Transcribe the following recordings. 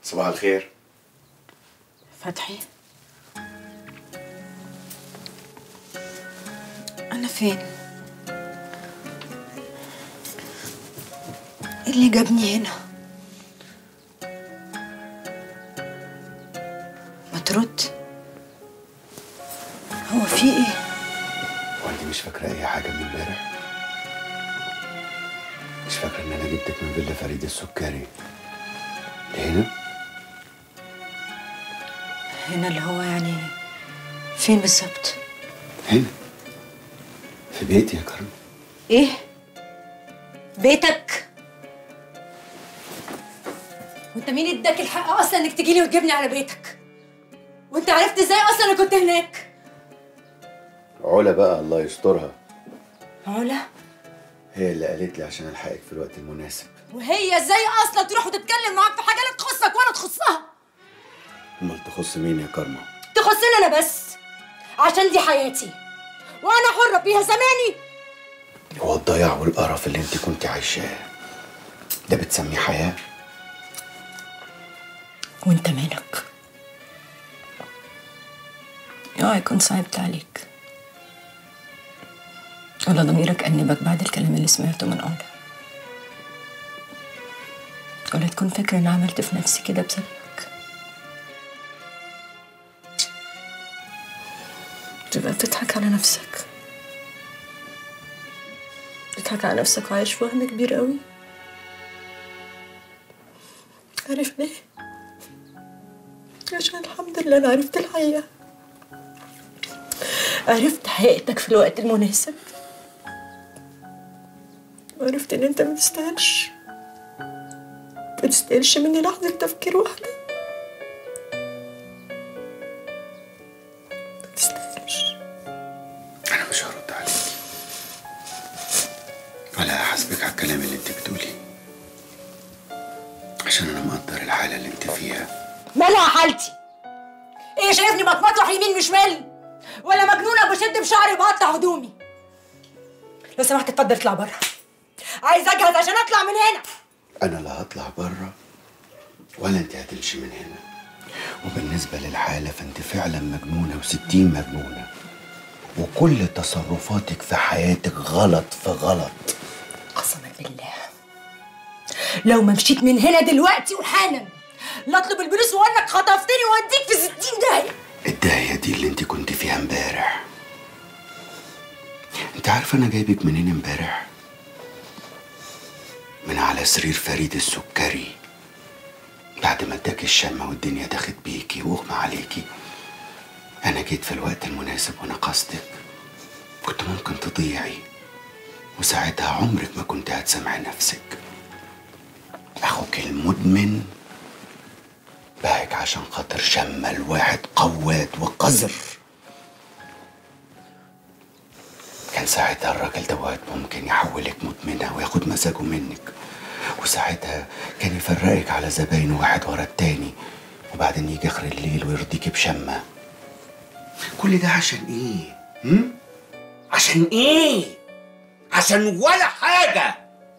صباح الخير فتحي أنا فين؟ إيه اللي جابني هنا؟ ما ترد هو في إيه؟ هو انت مش فاكره اي حاجه من امبارح مش فاكره ان انا جبتك من فيلا فريد السكري لهنا هنا اللي هو يعني فين بالظبط؟ هنا في بيتي يا كرم إيه؟ بيتك؟ وانت مين اداك الحق اصلا انك تجيلي وتجيبني على بيتك؟ وانت عرفت ازاي اصلا انا كنت هناك؟ علا بقى الله يسترها علا هي اللي قالت لي عشان الحقك في الوقت المناسب وهي ازاي اصلا تروح وتتكلم معاك في حاجه لا تخصك ولا تخصها؟ امال تخص مين يا كرمه تخصني انا بس عشان دي حياتي وانا حره فيها زماني هو الضياع والقرف اللي انت كنت عايشاه ده بتسميه حياه وانت مالك؟ اوعى يكون صعبت عليك ولا ضميرك أنبك بعد الكلام اللي سمعته من علا ولا تكون فاكر إن عملت في نفسي كده بسببك تبقى بتضحك على نفسك بتضحك على نفسك وعايش في وهم كبير قوي عارف ليه؟ عشان الحمد لله أنا عرفت الحقيقة عرفت حقيقتك في الوقت المناسب وعرفت إن أنت ما تستاهلش ما تستاهلش مني لحظة تفكير واحدة ما تستاهلش انا مش هرد عليك ولا هحاسبك على الكلام اللي انت بتقوليه عشان انا مقدر الحاله اللي انت فيها مالها حالتي؟ ايه شايفني بتمطوح يمين وشمال؟ ولا مجنونة بشد بشعري وبقطع هدومي؟ لو سمحت اتفضل اطلع بره عايز اجهز عشان اطلع من هنا انا لا هطلع بره ولا انت هتمشي من هنا وبالنسبه للحاله فانت فعلا مجنونه وستين مجنونه وكل تصرفاتك في حياتك غلط في غلط قسما بالله لو ما مشيت من هنا دلوقتي وحالا لا اطلب البوليس واقول لك خطفتني واديك في 60 داهيه الداهيه دي اللي انت كنت فيها امبارح انت عارفه انا جايبك منين امبارح من على سرير فريد السكري بعد ما اداك الشمه والدنيا دخت بيكي واغمى عليكي انا جيت في الوقت المناسب ونقصتك كنت ممكن تضيعي وساعتها عمرك ما كنت هتسمعي نفسك اخوك المدمن باعك عشان خاطر شمة الواحد قواد وقذر كان ساعتها الراجل دوت ممكن يحولك مدمنة وياخد مزاجه منك وساعتها كان يفرقك على زباين واحد ورا التاني وبعدين يجي اخر الليل ويرضيكي بشمة كل ده عشان ايه؟ هم؟ عشان ايه؟ عشان ولا حاجة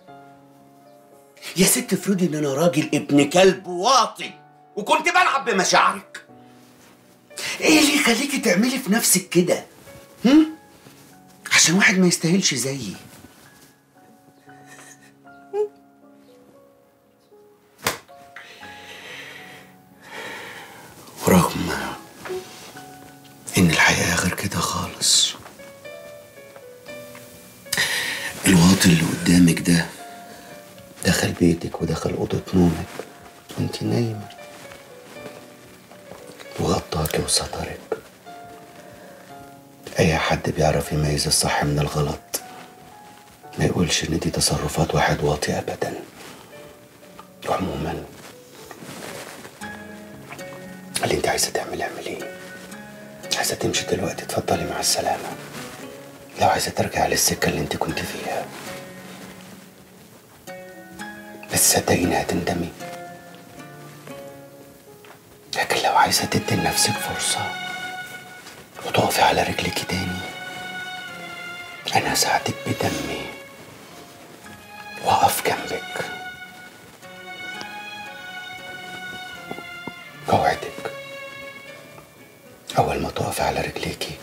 يا ست افرضي ان انا راجل ابن كلب واطي وكنت بلعب بمشاعرك ايه اللي يخليكي تعملي في نفسك كده؟ هم؟ عشان واحد ما يستاهلش زيي ورغم ان الحياة غير كده خالص الواطي اللي قدامك ده دخل بيتك ودخل أوضة نومك وانت نايمة وغطاكي وسترك أي حد بيعرف يميز الصح من الغلط ما يقولش إن دي تصرفات واحد واطي أبدا وعموما اللي انت عايزة تعملي اعمليه عايزة تمشي دلوقتي اتفضلي مع السلامة لو عايزة ترجعي للسكة اللي انت كنت فيها بس صدقيني هتندمي لكن لو عايزة تدي لنفسك فرصة وتقفي على رجلك تاني أنا ساعدك بدمي وأقف جنبك على رجليكي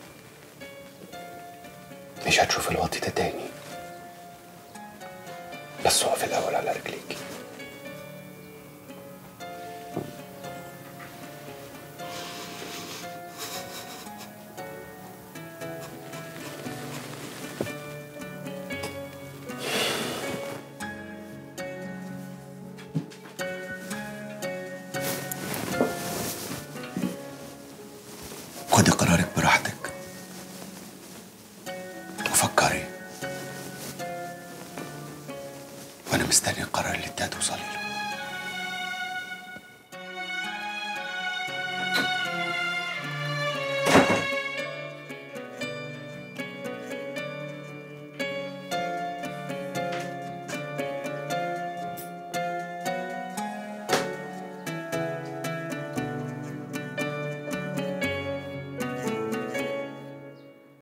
مش هتشوف الواطي ده تاني بس اقف الاول على رجليكي خدي قرارك براحتك وفكري وانا مستني القرار اللي انت هتوصلي له